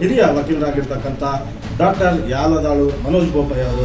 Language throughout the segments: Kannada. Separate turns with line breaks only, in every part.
ಹಿರಿಯ ವಕೀಲರಾಗಿರ್ತಕ್ಕಂಥ ಡಾಕ್ಟರ್ ಯಾಲದಾಳು ಮನೋಜ್ ಬೋಪಯ್ಯ ಅವರು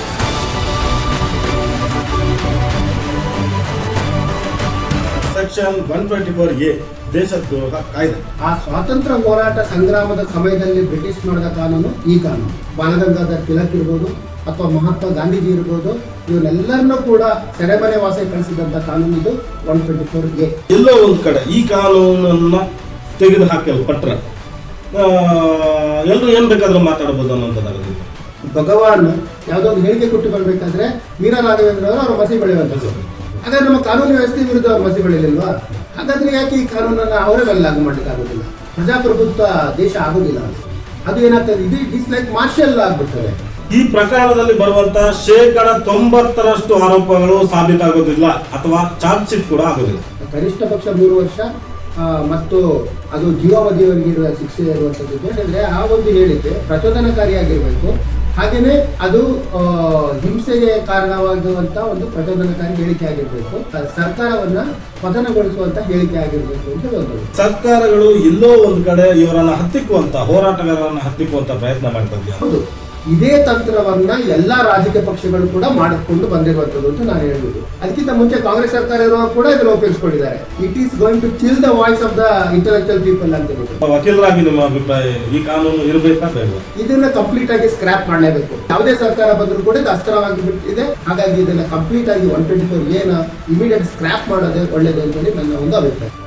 section one twenty four A ದೇಶದ್ರೋಹ ಕಾಯ್ದೆ
ಆ ಸ್ವಾತಂತ್ರ್ಯ ಹೋರಾಟ ಸಂಗ್ರಾಮದ ಸಮಯದಲ್ಲಿ ಬ್ರಿಟಿಷ್ ಮಾಡಿದ ಕಾನೂನು ಈ ಕಾನೂನು ಬಾಲಗಂಗಾಧರ್ ತಿಲಕ್ ಇರ್ಬೋದು ಅಥವಾ ಮಹಾತ್ಮ ಗಾಂಧೀಜಿ ಇರ್ಬೋದು ಇವನ್ನೆಲ್ಲರನ್ನೂ ಕೂಡ ಸೆರೆಮನೆ ವಾಸ ಕಳಿಸಿದಂಥ ಕಾನೂನು ಇದು ಒನ್ ಟ್ವೆಂಟಿ ಫೋರ್ ಎ
ಎಲ್ಲೋ ಒಂದು ಕಡೆ ಈ ಕಾನೂನನ್ನ ತೆಗೆದು ಹಾಕಲ್ಪಟ್ರೆ ಎಲ್ಲರೂ ಏನ್ ಬೇಕಾದ್ರೂ ಮಾತಾಡಬಹುದು ಅನ್ನೋಂಥದ್ದಾಗುತ್ತೆ
ಭಗವಾನ್ ಯಾವುದೋ ಒಂದು ಹೇಳಿಕೆ ಕೊಟ್ಟು ಬರಬೇಕಾದ್ರೆ ವೀರ ರಾಘವೇಂದ್ರ ಅವರು ಅವ್ರ ಮಸಿ ಬೆಳೆಯುವಂಥದ್ದು ಹಾಗಾದ್ರೆ ನಮ್ಮ ಕಾನೂನು ವ್ಯವಸ್ಥೆ ವಿರುದ್ಧ ಅವ್ರ ಮಸಿ ಬೆಳೆಯಲಿಲ್ವಾ ಹಾಗಾದ್ರೆ ಯಾಕೆ ಈ ಕಾನೂನನ್ನ ಅವರೇ ಮೇಲೆ ಲಾಗು ಮಾಡ್ಲಿಕ್ಕೆ ಆಗೋದಿಲ್ಲ ಪ್ರಜಾಪ್ರಭುತ್ವ ದೇಶ ಆಗೋದಿಲ್ಲ ಅದು. ಅದು ಏನಾಗ್ತದೆ ಇದು ಇಟ್ಸ್ ಲೈಕ್ ಮಾರ್ಷಲ್ ಆಗ್ಬಿಡ್ತದೆ
ಈ ಪ್ರಕರಣದಲ್ಲಿ ಬರುವಂತ ಶೇಕಡ ತೊಂಬತ್ತರಷ್ಟು ಆರೋಪಗಳು ಸಾಬೀತಾಗೋದಿಲ್ಲ ಅಥವಾ ಚಾರ್ಜ್ ಶೀಟ್ ಕೂಡ ಆಗೋದಿಲ್ಲ
ಕನಿಷ್ಠ ಪಕ್ಷ ಮೂರು ವರ್ಷ ಆ, ಮತ್ತು ಅದು ಜೀವಾವಧಿಯವರೆಗೆ ಇರುವ ಶಿಕ್ಷೆ ಇರುವಂಥದ್ದು ಯಾಕಂದ್ರೆ ಆ ಒಂದು ಹೇಳಿಕೆ ಪ್ರಚೋದನಕಾರಿಯಾಗಿರಬೇಕು ಹಾಗೆಯೇ ಅದು ಆ, ಹಿಂಸೆಗೆ ಕಾರಣವಾಗುವಂತ ಒಂದು ಪ್ರಚೋದನಕಾರಿ ಹೇಳಿಕೆ ಆಗಿರಬೇಕು ಸರ್ಕಾರವನ್ನ ಪತನಗೊಳಿಸುವಂತ ಹೇಳಿಕೆ ಆಗಿರಬೇಕು ಅಂತ ಒಂದು
ಸರ್ಕಾರಗಳು ಎಲ್ಲೋ ಒಂದು ಕಡೆ ಇವರನ್ನ ಹತ್ತಿಕ್ಕುವಂತ ಹೋರಾಟಗಾರರನ್ನ ಹತ್ತಿಕ್ಕುವಂತ ಪ್ರಯತ್ನ ಮಾಡ್ತಾ
ಹೌದು ಇದೇ ತಂತ್ರವನ್ನ ಎಲ್ಲಾ ರಾಜಕೀಯ ಪಕ್ಷಗಳು ಕೂಡ ಮಾಡಿಕೊಂಡು ಬಂದಿರುವಂತದ್ದು ಅಂತ ನಾನು ಹೇಳ್ಬೋದು ಅದಕ್ಕಿಂತ ಮುಂಚೆ ಕಾಂಗ್ರೆಸ್ ಸರ್ಕಾರ ಇರುವಾಗ ಕೂಡ ಇದನ್ನು ಉಪಯೋಗಿಸ್ಕೊಂಡಿದ್ದಾರೆ it is going to kill the voice of the intellectual people ಅಂತ ಹೇಳ್ಬೋದು
ವಕೀಲರಾಗಿ ನಿಮ್ಮ ಅಭಿಪ್ರಾಯ ಏನು? ಈ ಕಾನೂನು ಇರಬೇಕಾ ಬೇಡ
ಇದನ್ನ ಕಂಪ್ಲೀಟ್ ಆಗಿ ಸ್ಕ್ರಾಪ್ ಮಾಡಲೇಬೇಕು ಯಾವುದೇ ಸರ್ಕಾರ ಬಂದರೂ ಕೂಡ ಇದು ಅಸ್ತ್ರವಾಗಿ ಬಿಟ್ಟಿದೆ ಹಾಗಾಗಿ ಇದನ್ನ ಕಂಪ್ಲೀಟ್ ಆಗಿ ಒನ್ ಟ್ವೆಂಟಿ ಫೋರ್ ಏನ ಇಮಿಡಿಯೇಟ್ ಸ್ಕ್ರಾಪ್ ಮಾಡೋದೇ ಒಳ್ಳೇದು ಅಂತೇಳಿ ನನ್ನ ಒಂದು ಅಭಿಪ್ರಾಯ